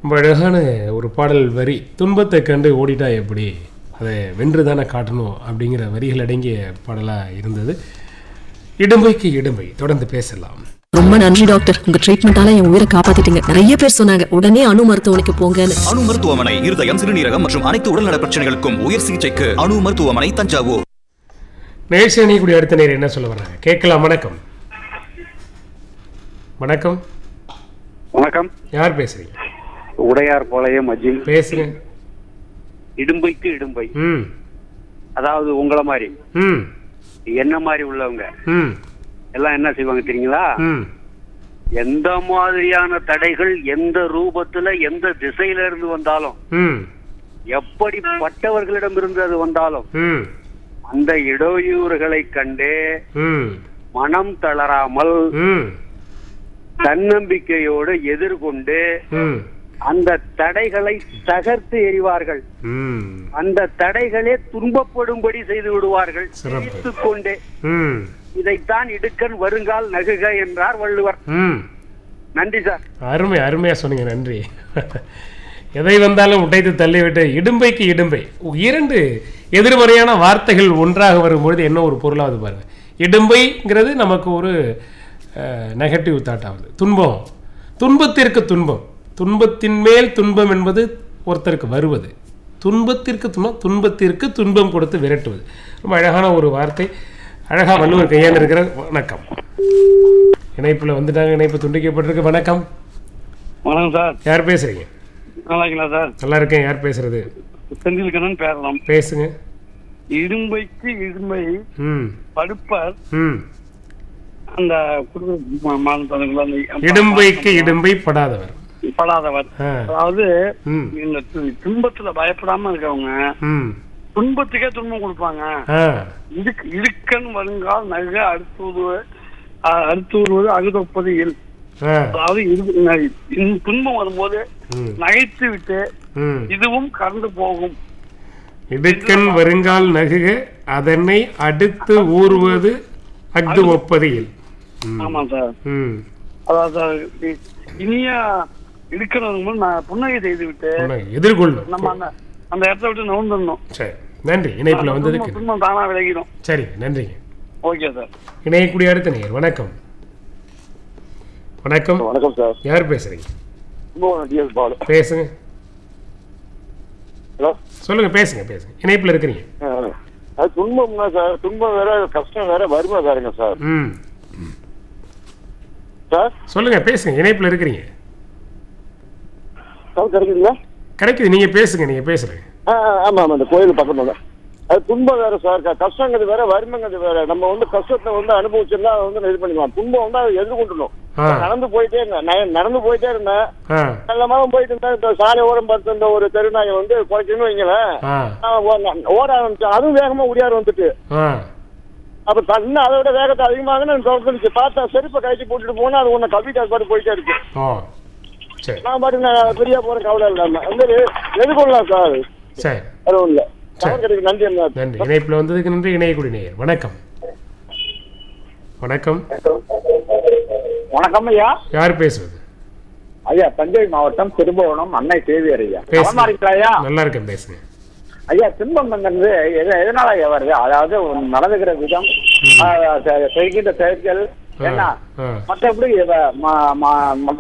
ரொம்ப அழகான ஒரு பாடல் வரி துன்பத்தை கண்டு ஓடிட்டா எப்படி அதை வென்று தானே காட்டணும் அப்படிங்கிற வரிகள் அடங்கிய பாடலாக இருந்தது இடும்பைக்கு இடும்பை தொடர்ந்து பேசலாம் ரொம்ப நன்றி டாக்டர் உங்க ட்ரீட்மெண்டால என் உயிரை காப்பாத்திட்டீங்க நிறைய பேர் சொன்னாங்க உடனே அணு மருத்துவமனைக்கு போங்கன்னு அணு மருத்துவமனை இருதயம் சிறுநீரகம் மற்றும் அனைத்து உடல்நல பிரச்சனைகளுக்கும் உயர் சிகிச்சைக்கு அணு மருத்துவமனை தஞ்சாவூர் நேர்ச்சி அணியக்கூடிய அடுத்த நேரம் என்ன சொல்ல வர்றாங்க கேட்கலாம் வணக்கம் வணக்கம் வணக்கம் யார் பேசுறீங்க உடையார் பாளையம் அஜில் பேசுங்க இடும்பைக்கு இடும்பை ம் அதாவது உங்களை மாதிரி ம் என்ன மாதிரி உள்ளவங்க ம் எல்லாம் என்ன செய்வாங்க தெரியுங்களா ம் எந்த மாதிரியான தடைகள் எந்த ரூபத்துல எந்த திசையில இருந்து வந்தாலும் ம் எப்படிப்பட்டவர்களிடம் இருந்து அது வந்தாலும் ம் அந்த இடையூறுகளை கண்டு ம் மனம் தளராமல் ம் தன்னம்பிக்கையோடு எதிர்கொண்டு ம் அந்த தடைகளை தகர்த்து எறிவார்கள் ம் அந்த தடைகளே துன்பப்படும்படி செய்து விடுவார்கள் சிறப்பு. சிரித்துக் கொண்டே ம் இதைத்தான் இடுக்கன் வருங்கால் நகுக என்றார் வள்ளுவர் ம் நன்றி சார் அருமை அருமையாக சொன்னீங்க நன்றி எதை வந்தாலும் உடைத்து தள்ளிவிட்டு இடும்பைக்கு இடும்பை இரண்டு எதிர்மறையான வார்த்தைகள் ஒன்றாக வரும்பொழுது என்ன ஒரு பொருளாவது பாருங்க இடும்பைங்கிறது நமக்கு ஒரு நெகட்டிவ் தாட் ஆகுது துன்பம் துன்பத்திற்கு துன்பம் துன்பத்தின் மேல் துன்பம் என்பது ஒருத்தருக்கு வருவது துன்பத்திற்கு துன்பம் துன்பத்திற்கு துன்பம் கொடுத்து விரட்டுவது ரொம்ப அழகான ஒரு வார்த்தை அழகா வள்ளுவர் கையாண்டு இருக்கிற வணக்கம் இணைப்புல வந்துட்டாங்க இணைப்பு துண்டிக்கப்பட்டிருக்கு வணக்கம் வணக்கம் சார் யார் பேசுறீங்க நல்லா இருக்கீங்களா சார் நல்லா இருக்கேன் யார் பேசுறது செந்தில்கண்ணன் பேரலாம் பேசுங்க இடும்பைக்கு இடும்பை ம் படுப்பர் ம் அந்த குடும்ப மாநிலத்தவர்கள் அந்த இடும்பைக்கு இடும்பை படாதவர் படாதவர் ஆ. அதாவது ம் இந்த து- துன்பத்துல பயப்படாம இருக்கவங்க ம் துன்பத்துக்கே துன்பம் கொடுப்பாங்க ஆ இடுக் இடுக்கன் வருங்கால் நக அடுத்துவது அடுத்து வருவது அகுதொப்பது இல் ஆ அதாவது இது- ந- இந்த துன்பம் வரும்போது ம் நகைத்து விட்டு ம் இதுவும் கடந்து போகும் இடுக்கண் வருங்கால் நகுக அதனை அடுத்து ஊறுவது அஃது ஒப்பதியில் ம். ஆமா சார் ம் அதாவது சார் இ- இனிய இடுக்கணும் நான் புன்னகை செய்து விட்டு உன்னை எதிர்கொள்ளும் நம்ம அந்த அந்த இடத்த விட்டு நவுந்துடணும் சரி நன்றி இணைப்புல துன்பம் வந்ததுக்கு துன்பம் தானா விலகிடும் சரி நன்றிங்க ஓகே சார் இணையக்கூடிய அடுத்த நேயர் வணக்கம் வணக்கம் வணக்கம் சார் யார் பேசுறீங்க கும்பகோணம் டிஎஸ் பாலு பேசுங்க ஹலோ சொல்லுங்க பேசுங்க பேசுங்க இணைப்புல இருக்கிறீங்க அது துன்பம்னா சார் துன்பம் வேற கஷ்டம் வேற வறுமை வேறங்க சார் ம் சார் சொல்லுங்க பேசுங்க இணைப்புல இருக்கிறீங்க சார் கிடைக்குதுங்களா கிடைக்குது நீங்க பேசுங்க நீங்க பேசுறீங்க ஆ ஆ, ஆமா ஆமா அந்த கோயில் பக்கத்துல தான். அது துன்பம் வேற சார் க- கஷ்டங்கிறது வேற வறுமைங்கிறது வேற நம்ம வந்து கஷ்டத்தை வந்து அனுபவிச்சிருந்தா அதை வந்து இது பண்ணிக்கலாம் துன்பம் வந்து அதை எதிர்கொண்டுணும் ஆ நடந்து போயிட்டே இருந்தேன் நான் நடந்து போயிட்டே இருந்தேன் ஆ நல்ல மாதிரி போயிட்டு இருந்தேன் இந்த சாலை ஓரம் பார்த்து இந்த ஒரு தெருநாயை வந்து குறைக்கணும்னு வைங்களேன் ஆ நான் ஓ- நான் ஓட ஆரம்பிச்சேன் அதுவும் வேகமா உடையாரு வந்துட்டு ஆ அப்ப தண்ணி அதை விட வேகத்தை அதிகமாக நான் தொடர்ந்துச்சு பார்த்தா செருப்பை கழிச்சு போட்டுட்டு போனா அது ஒண்ணு கவிதை பாட்டு போயிட்டே இருக்கு ஓ சரி நான் பாட்டு நான் பெரிய போற கவலை இல்லாம வந்து எதிர்கொள்ளலாம் சார் சரி அதுவும் இல்ல சரி. தவறு கிடைக்கு நன்றி என்ன நன்றி இணைப்புல வந்ததுக்கு நன்றி இணையக்கூடிய நேயர் வணக்கம் வணக்கம் வணக்கம் ஐயா யார் பேசுவது ஐயா தஞ்சை மாவட்டம் திருபுவனம் அன்னை சேவியர் ஐயா பேசுங்க. நலமா இருக்கீங்களா ஐயா நல்லா இருக்கேன் பேசுங்க ஐயா துன்பம்ங்கிறது எது எதனால ஐயா வருது அதாவது நடந்துக்கிற விதம் ஆ, செ- செய்கின்ற செயல்கள் ஆ, என்ன ஆ. மற்றபடி இவ- ம- ம- மற்ற